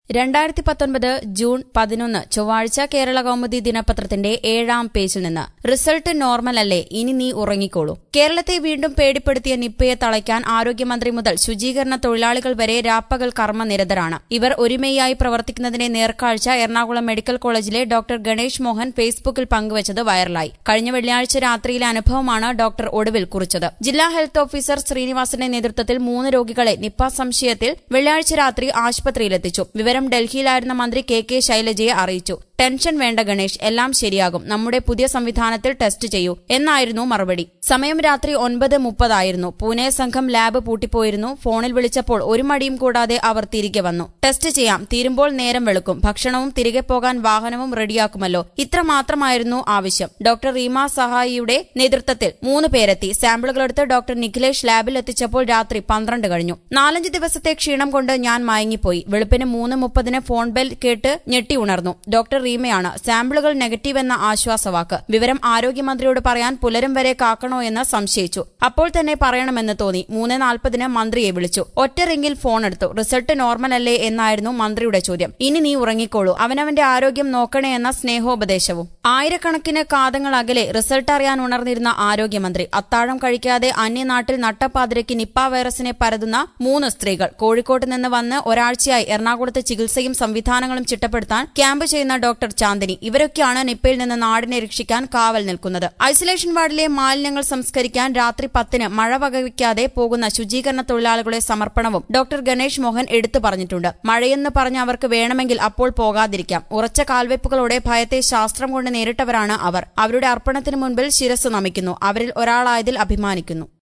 രണ്ടായിരത്തി പത്തൊൻപത് ജൂൺ പതിനൊന്ന് ചൊവ്വാഴ്ച കേരള കൗമുദി ദിനപത്രത്തിന്റെ ഏഴാം പേജിൽ നിന്ന് റിസൾട്ട് നോർമൽ അല്ലേ ഇനി നീ ഉറങ്ങിക്കോളൂ കേരളത്തെ വീണ്ടും പേടിപ്പെടുത്തിയ നിപ്പയെ തളയ്ക്കാൻ ആരോഗ്യമന്ത്രി മുതൽ ശുചീകരണ തൊഴിലാളികൾ വരെ രാപ്പകൽ കർമ്മനിരതരാണ് ഇവർ ഒരുമയായി പ്രവർത്തിക്കുന്നതിന്റെ നേർക്കാഴ്ച എറണാകുളം മെഡിക്കൽ കോളേജിലെ ഡോക്ടർ ഗണേഷ് മോഹൻ ഫേസ്ബുക്കിൽ പങ്കുവച്ചത് വൈറലായി കഴിഞ്ഞ വെള്ളിയാഴ്ച രാത്രിയിലെ അനുഭവമാണ് ഡോക്ടർ ഒടുവിൽ കുറിച്ചത് ജില്ലാ ഹെൽത്ത് ഓഫീസർ ശ്രീനിവാസന്റെ നേതൃത്വത്തിൽ മൂന്ന് രോഗികളെ നിപ്പ സംശയത്തിൽ വെള്ളിയാഴ്ച രാത്രി ആശുപത്രിയിലെത്തിച്ചു വിവരം ഡൽഹിയിലായിരുന്ന മന്ത്രി കെ കെ ശൈലജയെ അറിയിച്ചു ടെൻഷൻ വേണ്ട ഗണേഷ് എല്ലാം ശരിയാകും നമ്മുടെ പുതിയ സംവിധാനത്തിൽ ടെസ്റ്റ് ചെയ്യൂ എന്നായിരുന്നു മറുപടി സമയം രാത്രി ഒൻപത് മുപ്പതായിരുന്നു പൂനെ സംഘം ലാബ് പൂട്ടിപ്പോയിരുന്നു ഫോണിൽ വിളിച്ചപ്പോൾ ഒരു മടിയും കൂടാതെ അവർ തിരികെ വന്നു ടെസ്റ്റ് ചെയ്യാം തീരുമ്പോൾ നേരം വെളുക്കും ഭക്ഷണവും തിരികെ പോകാൻ വാഹനവും റെഡിയാക്കുമല്ലോ ഇത്ര മാത്രമായിരുന്നു ആവശ്യം ഡോക്ടർ റീമ സഹായിയുടെ നേതൃത്വത്തിൽ മൂന്ന് പേരെത്തി സാമ്പിളുകളെടുത്ത് ഡോക്ടർ നിഖിലേഷ് ലാബിൽ എത്തിച്ചപ്പോൾ രാത്രി പന്ത്രണ്ട് കഴിഞ്ഞു നാലഞ്ച് ദിവസത്തെ ക്ഷീണം കൊണ്ട് ഞാൻ മയങ്ങിപ്പോയി വെളുപ്പിന് മൂന്ന് മുപ്പതിന് ഫോൺ ബെൽ കേട്ട് ഞെട്ടി ഉണർന്നു ഡോക്ടർ റീമയാണ് സാമ്പിളുകൾ നെഗറ്റീവ് എന്ന ആശ്വാസവാക്ക് വിവരം ആരോഗ്യമന്ത്രിയോട് പറയാൻ പുലരും വരെ കാക്കണോ എന്ന് സംശയിച്ചു അപ്പോൾ തന്നെ പറയണമെന്ന് തോന്നി മൂന്ന് നാൽപ്പതിന് മന്ത്രിയെ വിളിച്ചു ഒറ്റ റിംഗിൽ ഫോൺ എടുത്തു റിസൾട്ട് നോർമൽ അല്ലേ എന്നായിരുന്നു മന്ത്രിയുടെ ചോദ്യം ഇനി നീ ഉറങ്ങിക്കോളൂ അവനവന്റെ ആരോഗ്യം നോക്കണേ എന്ന സ്നേഹോപദേശവും ആയിരക്കണക്കിന് കാതങ്ങൾ അകലെ റിസൾട്ട് അറിയാൻ ഉണർന്നിരുന്ന ആരോഗ്യമന്ത്രി അത്താഴം കഴിക്കാതെ അന്യനാട്ടിൽ നട്ടപ്പാതിരയ്ക്ക് നിപ്പ വൈറസിനെ പരതുന്ന മൂന്ന് സ്ത്രീകൾ കോഴിക്കോട്ട് നിന്ന് വന്ന് ഒരാഴ്ചയായി എറണാകുളത്ത് ചികിത്സയും സംവിധാനങ്ങളും ചിട്ടപ്പെടുത്താൻ ക്യാമ്പ് ചെയ്യുന്ന ഡോക്ടർ ചാന്ദിനി ഇവരൊക്കെയാണ് നിപ്പയിൽ നിന്ന് നാടിനെ രക്ഷിക്കാൻ കാവൽ നിൽക്കുന്നത് ഐസൊലേഷൻ വാർഡിലെ മാലിന്യങ്ങൾ സംസ്കരിക്കാൻ രാത്രി പത്തിന് മഴ വകവയ്ക്കാതെ പോകുന്ന ശുചീകരണ തൊഴിലാളികളുടെ സമർപ്പണവും ഡോക്ടർ ഗണേഷ് മോഹൻ എടുത്തു പറഞ്ഞിട്ടുണ്ട് മഴയെന്ന് പറഞ്ഞ് അവർക്ക് വേണമെങ്കിൽ അപ്പോൾ പോകാതിരിക്കാം ഉറച്ച കാൽവെപ്പുകളോടെ ഭയത്തെ ശാസ്ത്രം കൊണ്ട് നേരിട്ടവരാണ് അവർ അവരുടെ അർപ്പണത്തിന് മുൻപിൽ ശിരസ് നമിക്കുന്നു അവരിൽ ഒരാളായതിൽ അഭിമാനിക്കുന്നു